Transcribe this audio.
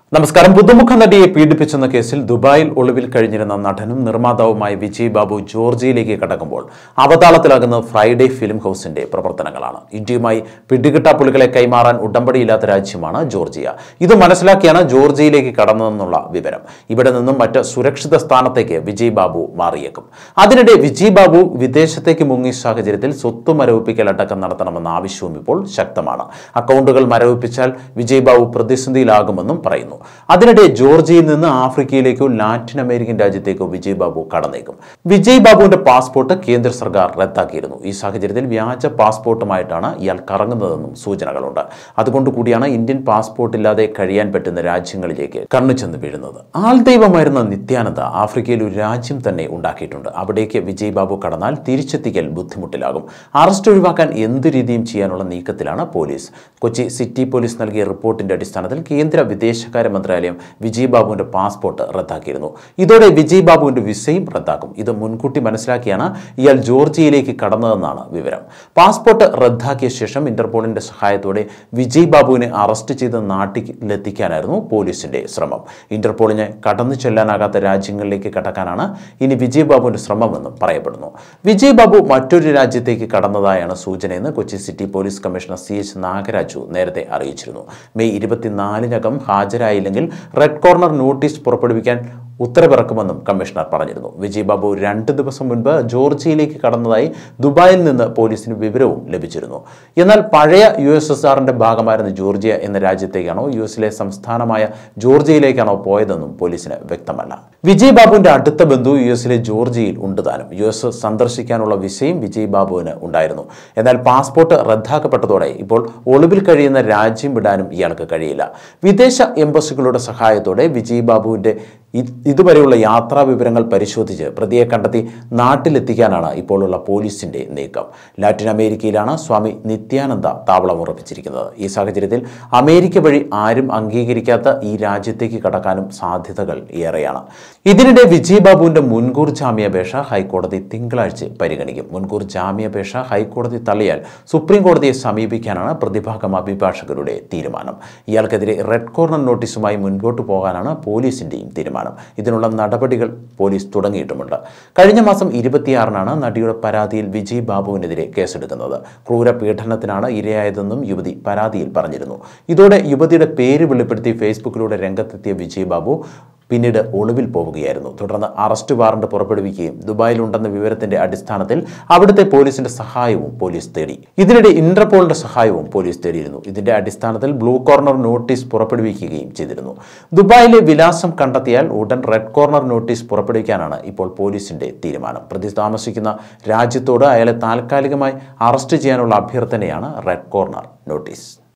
നമസ്കാരം പുതുമുഖ നടിയെ പീഡിപ്പിച്ചെന്ന കേസിൽ ദുബായിൽ ഒളിവിൽ കഴിഞ്ഞിരുന്ന നടനും നിർമ്മാതാവുമായ വിജയ് ബാബു ജോർജിയയിലേക്ക് കടക്കുമ്പോൾ അവതാളത്തിലാകുന്ന ഫ്രൈഡേ ഫിലിം ഹൗസിന്റെ പ്രവർത്തനങ്ങളാണ് ഇന്ത്യയുമായി പിടികിട്ടാപ്പുള്ളികളെ കൈമാറാൻ ഉടമ്പടിയില്ലാത്ത രാജ്യമാണ് ജോർജിയ ഇത് മനസ്സിലാക്കിയാണ് ജോർജിയയിലേക്ക് കടന്നതെന്നുള്ള വിവരം ഇവിടെ നിന്നും മറ്റ് സുരക്ഷിത സ്ഥാനത്തേക്ക് വിജയ് ബാബു മാറിയേക്കും അതിനിടെ വിജയ് ബാബു വിദേശത്തേക്ക് മുങ്ങിയ സാഹചര്യത്തിൽ സ്വത്ത് മരവിപ്പിക്കൽ അടക്കം നടത്തണമെന്ന ആവശ്യവും ഇപ്പോൾ ശക്തമാണ് അക്കൗണ്ടുകൾ മരവിപ്പിച്ചാൽ വിജയ് ബാബു പ്രതിസന്ധിയിലാകുമെന്നും പറയുന്നു അതിനിടെ ജോർജിയയിൽ നിന്ന് ആഫ്രിക്കയിലേക്കോ ലാറ്റിൻ അമേരിക്കൻ രാജ്യത്തേക്കോ വിജയ് ബാബു കടന്നേക്കും വിജയ് ബാബുവിന്റെ പാസ്പോർട്ട് കേന്ദ്ര സർക്കാർ റദ്ദാക്കിയിരുന്നു ഈ സാഹചര്യത്തിൽ വ്യാജ പാസ്പോർട്ടുമായിട്ടാണ് ഇയാൾ കറങ്ങുന്നതെന്നും സൂചനകളുണ്ട് അതുകൊണ്ട് കൂടിയാണ് ഇന്ത്യൻ പാസ്പോർട്ട് ഇല്ലാതെ കഴിയാൻ പറ്റുന്ന രാജ്യങ്ങളിലേക്ക് കണ്ണു ചെന്ന് വീഴുന്നത് ആൾ ദൈവമായിരുന്ന നിത്യാനന്ദ ആഫ്രിക്കയിൽ ഒരു രാജ്യം തന്നെ ഉണ്ടാക്കിയിട്ടുണ്ട് അവിടേക്ക് വിജയ് ബാബു കടന്നാൽ തിരിച്ചെത്തിക്കൽ ബുദ്ധിമുട്ടിലാകും അറസ്റ്റ് ഒഴിവാക്കാൻ എന്ത് രീതിയും ചെയ്യാനുള്ള നീക്കത്തിലാണ് പോലീസ് കൊച്ചി സിറ്റി പോലീസ് നൽകിയ റിപ്പോർട്ടിന്റെ അടിസ്ഥാനത്തിൽ കേന്ദ്ര വിദേശകാര്യ മന്ത്രാലയം വിജയ് ബാബുവിന്റെ പാസ്പോർട്ട് റദ്ദാക്കിയിരുന്നു ഇതോടെ വിജയ് ബാബുവിന്റെ വിസയും റദ്ദാക്കും ഇത് മുൻകൂട്ടി മനസ്സിലാക്കിയാണ് ഇയാൾ ജോർജിയയിലേക്ക് കടന്നതെന്നാണ് വിവരം പാസ്പോർട്ട് റദ്ദാക്കിയ ശേഷം ഇന്റർപോളിന്റെ സഹായത്തോടെ വിജയ് ബാബുവിനെ അറസ്റ്റ് ചെയ്ത് നാട്ടിലെത്തിക്കാനായിരുന്നു പോലീസിന്റെ ശ്രമം ഇന്റർപോളിനെ കടന്നു ചെല്ലാനാകാത്ത രാജ്യങ്ങളിലേക്ക് കടക്കാനാണ് ഇനി വിജയ് ബാബുവിന്റെ ശ്രമമെന്നും പറയപ്പെടുന്നു വിജയ് ബാബു മറ്റൊരു രാജ്യത്തേക്ക് കടന്നതായാണ് സൂചനയെന്ന് Kochi city police commissioner C H Nagaraju നേരത്തെ അറിയിച്ചിരുന്നു മെയ് ഇരുപത്തിനാലിനകം ഹാജരായില്ലെങ്കിൽ റെഡ് കോർണർ നോട്ടീസ് പുറപ്പെടുവിക്കാൻ ഉത്തരവിറക്കുമെന്നും കമ്മീഷണർ പറഞ്ഞിരുന്നു വിജയ് ബാബു രണ്ട് ദിവസം മുൻപ് ജോർജിയയിലേക്ക് കടന്നതായി ദുബായിൽ നിന്ന് പോലീസിന് വിവരവും ലഭിച്ചിരുന്നു എന്നാൽ പഴയ യു എസ് എസ് ആറിന്റെ ഭാഗമായിരുന്ന ജോർജിയ എന്ന രാജ്യത്തേക്കാണോ യു എസിലെ സംസ്ഥാനമായ ജോർജിയയിലേക്കാണോ പോയതെന്നും പോലീസിന് വ്യക്തമല്ല വിജയ് ബാബുവിന്റെ അടുത്ത ബന്ധു യു എസിലെ ജോർജിയയിൽ ഉണ്ട് താനും യു എസ് സന്ദർശിക്കാനുള്ള വിസയും വിജയ് ബാബുവിന് ഉണ്ടായിരുന്നു എന്നാൽ പാസ്പോർട്ട് റദ്ദാക്കപ്പെട്ടതോടെ ഇപ്പോൾ ഒളിവിൽ കഴിയുന്ന രാജ്യം വിടാനും ഇയാൾക്ക് കഴിയില്ല വിദേശ എംബസികളുടെ സഹായത്തോടെ വിജയ് ബാബുവിന്റെ ഇ- ഇതുവരെയുള്ള യാത്രാ വിവരങ്ങൾ പരിശോധിച്ച് പ്രതിയെ കണ്ടെത്തി നാട്ടിലെത്തിക്കാനാണ് ഇപ്പോഴുള്ള പോലീസിന്റെ നീക്കം ലാറ്റിൻ അമേരിക്കയിലാണ് സ്വാമി നിത്യാനന്ദ താവളം ഉറപ്പിച്ചിരിക്കുന്നത് ഈ സാഹചര്യത്തിൽ അമേരിക്ക വഴി ആരും അംഗീകരിക്കാത്ത ഈ രാജ്യത്തേക്ക് കടക്കാനും സാധ്യതകൾ ഏറെയാണ് ഇതിനിടെ വിജയ് ബാബുവിന്റെ മുൻകൂർ ജാമ്യാപേക്ഷ ഹൈക്കോടതി തിങ്കളാഴ്ച പരിഗണിക്കും മുൻകൂർ ജാമ്യാപേക്ഷ ഹൈക്കോടതി തള്ളിയാൽ സുപ്രീം കോടതിയെ സമീപിക്കാനാണ് പ്രതിഭാഗം അഭിഭാഷകരുടെ തീരുമാനം ഇയാൾക്കെതിരെ റെഡ് കോർണർ നോട്ടീസുമായി മുൻപോട്ട് പോകാനാണ് പോലീസിന്റെയും തീരുമാനം ഇതിനുള്ള നടപടികൾ പോലീസ് തുടങ്ങിയിട്ടുമുണ്ട് കഴിഞ്ഞ മാസം ഇരുപത്തിയാറിനാണ് നടിയുടെ പരാതിയിൽ വിജയ് ബാബുവിനെതിരെ കേസെടുക്കുന്നത് ക്രൂര പീഡനത്തിനാണ് ഇരയായതെന്നും യുവതി പരാതിയിൽ പറഞ്ഞിരുന്നു ഇതോടെ യുവതിയുടെ പേര് വെളിപ്പെടുത്തി ഫേസ്ബുക്കിലൂടെ രംഗത്തെത്തിയ വിജയ് ബാബു പിന്നീട് ഒളിവിൽ പോവുകയായിരുന്നു തുടർന്ന് അറസ്റ്റ് വാറണ്ട് പുറപ്പെടുവിക്കുകയും ദുബായിലുണ്ടെന്ന വിവരത്തിന്റെ അടിസ്ഥാനത്തിൽ അവിടുത്തെ പോലീസിന്റെ സഹായവും പോലീസ് തേടി ഇതിനിടെ ഇന്റർപോളിന്റെ സഹായവും പോലീസ് തേടിയിരുന്നു ഇതിന്റെ അടിസ്ഥാനത്തിൽ ബ്ലൂ കോർണർ നോട്ടീസ് പുറപ്പെടുവിക്കുകയും ചെയ്തിരുന്നു ദുബായിലെ വിലാസം കണ്ടെത്തിയാൽ ഉടൻ റെഡ് കോർണർ നോട്ടീസ് പുറപ്പെടുവിക്കാനാണ് ഇപ്പോൾ പോലീസിന്റെ തീരുമാനം പ്രതി താമസിക്കുന്ന രാജ്യത്തോട് അയാളെ താൽക്കാലികമായി അറസ്റ്റ് ചെയ്യാനുള്ള അഭ്യർത്ഥനയാണ് റെഡ് കോർണർ നോട്ടീസ്